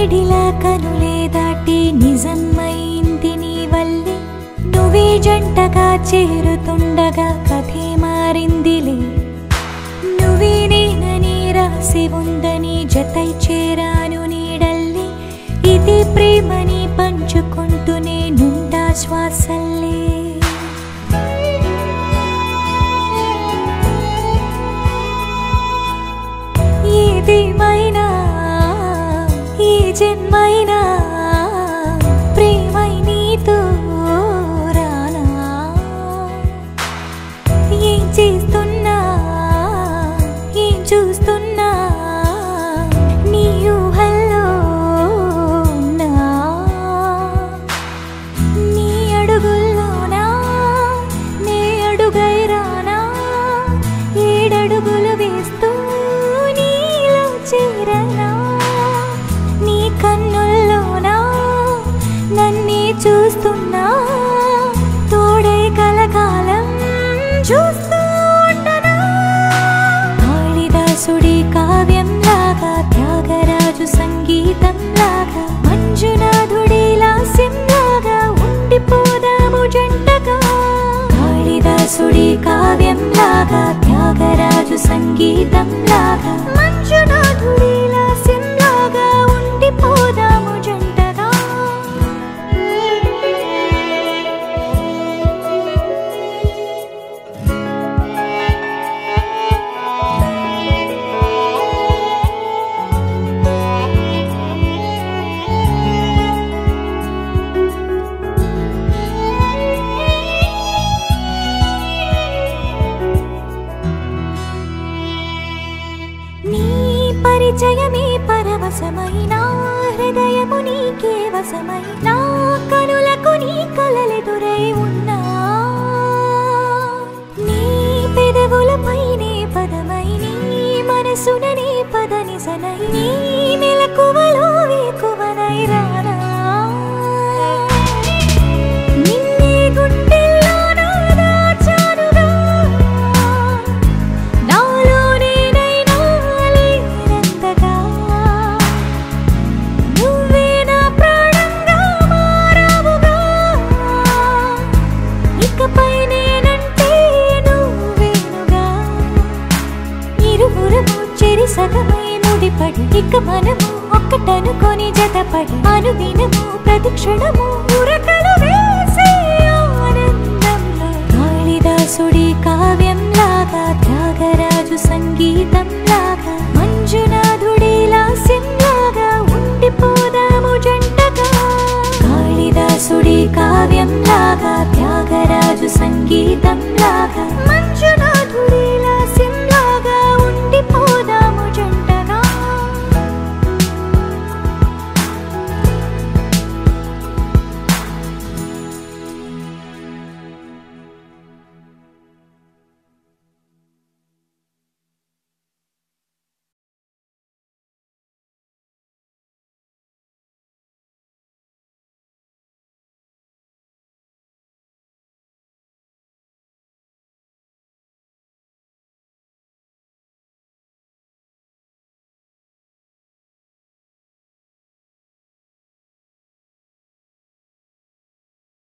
వేడిలా కనులే దాటి నిజమైంది నీ వల్లే నువ్వే జంటగా చేరుతుండగా కథే మారిందిలే నువ్వే నేనని రాసి ఉందని జతై చేరాను నీడల్లి ఇది ప్రేమని పంచుకుంటూ నేనుండా శ్వాసల్లే ఏదేమైనా ఈ జన్మైనా ప్రేమై నీతో రానా ఏం చేస్తున్నా ఏం చూస్తున్నా నీ ఊహల్లో ఉన్నా. నీ అడుగుల్లోనా నే అడుగై రానా ఏడడుగులు వేస్తూ నీలో చేరనా నీ కన్నుల్లోనా నన్నే చూస్తున్నా తోడై కలకాలం చూస్తూ ఉండనా కాళిదాసుడి కావ్యంలాగా త్యాగరాజు సంగీతంలాగా మంజునాథుడి లాస్యంలాగా ఉండిపోదాము జంటగా కాళిదాసుడి కావ్యంలాగా త్యాగరాజు సంగీతంలాగా మంజునాథుడి లాస్యంలాగా ఉండిపోదాము జంటగా నీ పరిచయమే పరవశమైన హృదయము నీకే వశమై నా కనులకు నీ కలలెదురై ఉన్నా నీ పెదవులపైనే పదమై నీ మనసుననే పదనిసనై నీ మెలకువలో వేకువనై రానా నిన్నే గుండెల్లోనా దాచానుగా నాలో నేనైనా లేనంతగా నువ్వే నా ప్రాణంగా మారావుగా ఇకపై నేనంటే నువ్వేనుగా ఇరువురము చెరి సగమై ముడిపడి ఇక మనము ఒక్కటనుకొని జతపడి అనుదినము ప్రతిక్షణము ఉరకలు వేసే ఆనందంలో కాళిదాసుడి కావ్యంలాగా త్యాగరాజు సంగీతంలాగా మంజునాథుడి లాస్యంలాగా ఉండిపోదాము జంటగా కాళిదాసుడి కావ్యంలాగా త్యాగరాజు సంగీతంలాగా